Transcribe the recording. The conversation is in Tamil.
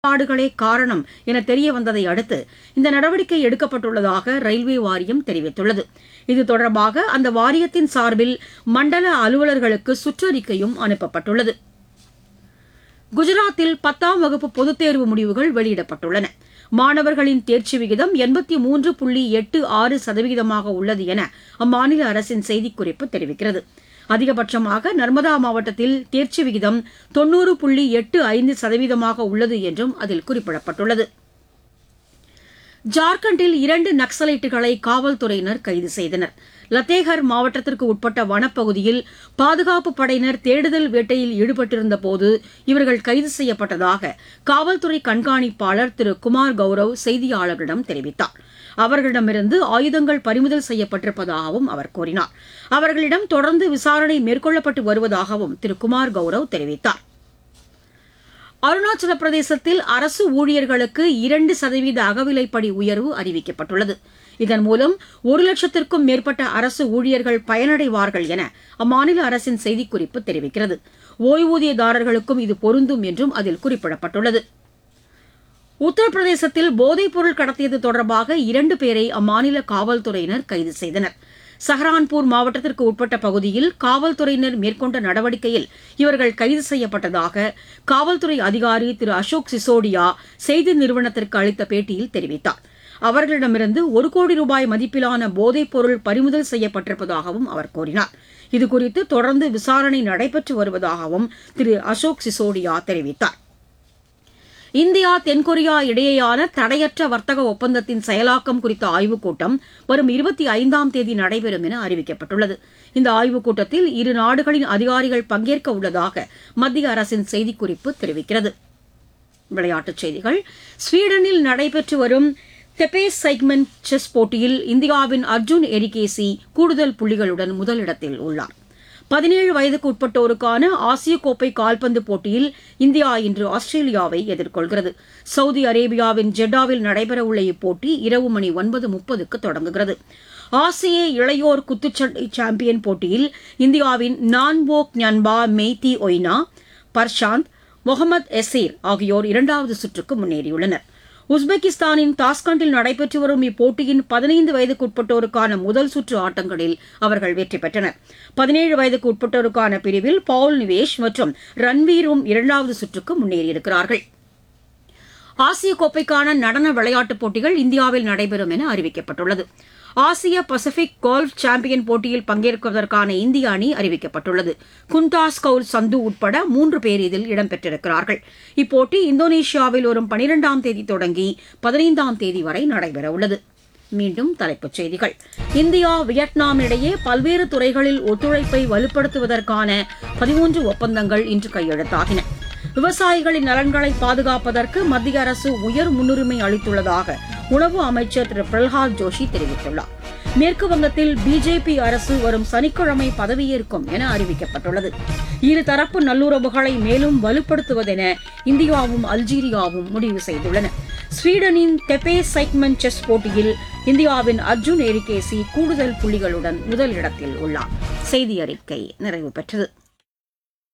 நாடுகளே காரணம் என தெரிய வந்ததை அடுத்து இந்த நடவடிக்கை எடுக்கப்பட்டுள்ளதாக ரயில்வே வாரியம் தெரிவித்துள்ளது இது தொடர்பாக அந்த வாரியத்தின் சார்பில் மண்டல அலுவலர்களுக்கு சுற்றறிக்கையும் அனுப்பப்பட்டுள்ளது குஜராத்தில் பத்தாம் வகுப்பு பொதுத் தேர்வு முடிவுகள் வெளியிடப்பட்டுள்ளன மாணவர்களின் தேர்ச்சி விகிதம் எண்பத்தி மூன்று புள்ளி எட்டு ஆறு சதவீதமாக உள்ளது என அம்மாநில அரசின் செய்திக்குறிப்பு தெரிவிக்கிறது அதிகபட்சமாக நர்மதா மாவட்டத்தில் தேர்ச்சி விகிதம் தொன்னூறு புள்ளி எட்டு ஐந்து சதவீதமாக உள்ளது என்றும் அதில் குறிப்பிடப்பட்டுள்ளது ஜார்க்கண்டில் இரண்டு நக்சலைட்டுகளை காவல்துறையினர் கைது செய்தனர் லத்தேகர் மாவட்டத்திற்கு உட்பட்ட வனப்பகுதியில் பாதுகாப்பு படையினர் தேடுதல் வேட்டையில் ஈடுபட்டிருந்த போது இவர்கள் கைது செய்யப்பட்டதாக காவல்துறை கண்காணிப்பாளர் திரு குமார் கௌரவ் செய்தியாளர்களிடம் தெரிவித்தார் அவர்களிடமிருந்து ஆயுதங்கள் பறிமுதல் செய்யப்பட்டிருப்பதாகவும் அவர் கூறினார் அவர்களிடம் தொடர்ந்து விசாரணை மேற்கொள்ளப்பட்டு வருவதாகவும் திரு குமார் கௌரவ் தெரிவித்தார் அருணாச்சல பிரதேசத்தில் அரசு ஊழியர்களுக்கு இரண்டு சதவீத அகவிலைப்படி உயர்வு அறிவிக்கப்பட்டுள்ளது இதன் மூலம் ஒரு லட்சத்திற்கும் மேற்பட்ட அரசு ஊழியர்கள் பயனடைவார்கள் என அம்மாநில அரசின் செய்திக்குறிப்பு தெரிவிக்கிறது ஓய்வூதியதாரர்களுக்கும் இது பொருந்தும் என்றும் அதில் குறிப்பிடப்பட்டுள்ளது உத்தரப்பிரதேசத்தில் போதைப்பொருள் கடத்தியது தொடர்பாக இரண்டு பேரை அம்மாநில காவல்துறையினர் கைது செய்தனர் சஹரான்பூர் மாவட்டத்திற்கு உட்பட்ட பகுதியில் காவல்துறையினர் மேற்கொண்ட நடவடிக்கையில் இவர்கள் கைது செய்யப்பட்டதாக காவல்துறை அதிகாரி திரு அசோக் சிசோடியா செய்தி நிறுவனத்திற்கு அளித்த பேட்டியில் தெரிவித்தார் அவர்களிடமிருந்து ஒரு கோடி ரூபாய் மதிப்பிலான போதைப் பொருள் பறிமுதல் செய்யப்பட்டிருப்பதாகவும் அவர் கூறினார் இதுகுறித்து தொடர்ந்து விசாரணை நடைபெற்று வருவதாகவும் திரு அசோக் சிசோடியா தெரிவித்தார் இந்தியா தென்கொரியா இடையேயான தடையற்ற வர்த்தக ஒப்பந்தத்தின் செயலாக்கம் குறித்த ஆய்வுக் கூட்டம் வரும் இருபத்தி ஐந்தாம் தேதி நடைபெறும் என அறிவிக்கப்பட்டுள்ளது இந்த ஆய்வுக் கூட்டத்தில் இரு நாடுகளின் அதிகாரிகள் பங்கேற்க உள்ளதாக மத்திய அரசின் செய்திக்குறிப்பு தெரிவிக்கிறது விளையாட்டுச் செய்திகள் ஸ்வீடனில் நடைபெற்று வரும் தெபேஸ் சைக்மெண்ட் செஸ் போட்டியில் இந்தியாவின் அர்ஜுன் எரிகேசி கூடுதல் புள்ளிகளுடன் முதலிடத்தில் உள்ளார் பதினேழு வயதுக்கு உட்பட்டோருக்கான ஆசிய கோப்பை கால்பந்து போட்டியில் இந்தியா இன்று ஆஸ்திரேலியாவை எதிர்கொள்கிறது சவுதி அரேபியாவின் ஜெட்டாவில் நடைபெறவுள்ள இப்போட்டி இரவு மணி ஒன்பது முப்பதுக்கு தொடங்குகிறது ஆசிய இளையோர் குத்துச்சண்டை சாம்பியன் போட்டியில் இந்தியாவின் நான்போக் ஞான்பா மெய்தி ஒய்னா பர்ஷாந்த் முகமது எசீர் ஆகியோர் இரண்டாவது சுற்றுக்கு முன்னேறியுள்ளனர் உஸ்பெகிஸ்தானின் தாஸ்கண்டில் நடைபெற்று வரும் இப்போட்டியின் பதினைந்து வயதுக்கு உட்பட்டோருக்கான முதல் சுற்று ஆட்டங்களில் அவர்கள் வெற்றி பெற்றனர் பதினேழு வயதுக்கு உட்பட்டோருக்கான பிரிவில் பவுல் நிவேஷ் மற்றும் ரன்வீரும் இரண்டாவது சுற்றுக்கு முன்னேறியிருக்கிறார்கள் ஆசிய கோப்பைக்கான நடன விளையாட்டுப் போட்டிகள் இந்தியாவில் நடைபெறும் என அறிவிக்கப்பட்டுள்ளது ஆசிய பசிபிக் கோல்ஃப் சாம்பியன் போட்டியில் பங்கேற்பதற்கான இந்திய அணி அறிவிக்கப்பட்டுள்ளது குந்தாஸ் கவுல் சந்து உட்பட மூன்று பேர் இதில் இடம்பெற்றிருக்கிறார்கள் இப்போட்டி இந்தோனேஷியாவில் வரும் பனிரெண்டாம் தேதி தொடங்கி பதினைந்தாம் தேதி வரை நடைபெறவுள்ளது மீண்டும் தலைப்புச் செய்திகள் இந்தியா வியட்நாம் இடையே பல்வேறு துறைகளில் ஒத்துழைப்பை வலுப்படுத்துவதற்கான பதிமூன்று ஒப்பந்தங்கள் இன்று கையெழுத்தாகின விவசாயிகளின் நலன்களை பாதுகாப்பதற்கு மத்திய அரசு உயர் முன்னுரிமை அளித்துள்ளதாக உணவு அமைச்சர் திரு பிரல்ஹாத் ஜோஷி தெரிவித்துள்ளார் மேற்கு வங்கத்தில் பிஜேபி அரசு வரும் சனிக்கிழமை பதவியேற்கும் என அறிவிக்கப்பட்டுள்ளது இருதரப்பு நல்லுறவுகளை மேலும் வலுப்படுத்துவதென இந்தியாவும் அல்ஜீரியாவும் முடிவு செய்துள்ளன ஸ்வீடனின் தெபே சைக்மெண்ட் செஸ் போட்டியில் இந்தியாவின் அர்ஜுன் எரிகேசி கூடுதல் புள்ளிகளுடன் முதலிடத்தில் உள்ளார் செய்தி அறிக்கை நிறைவு பெற்றது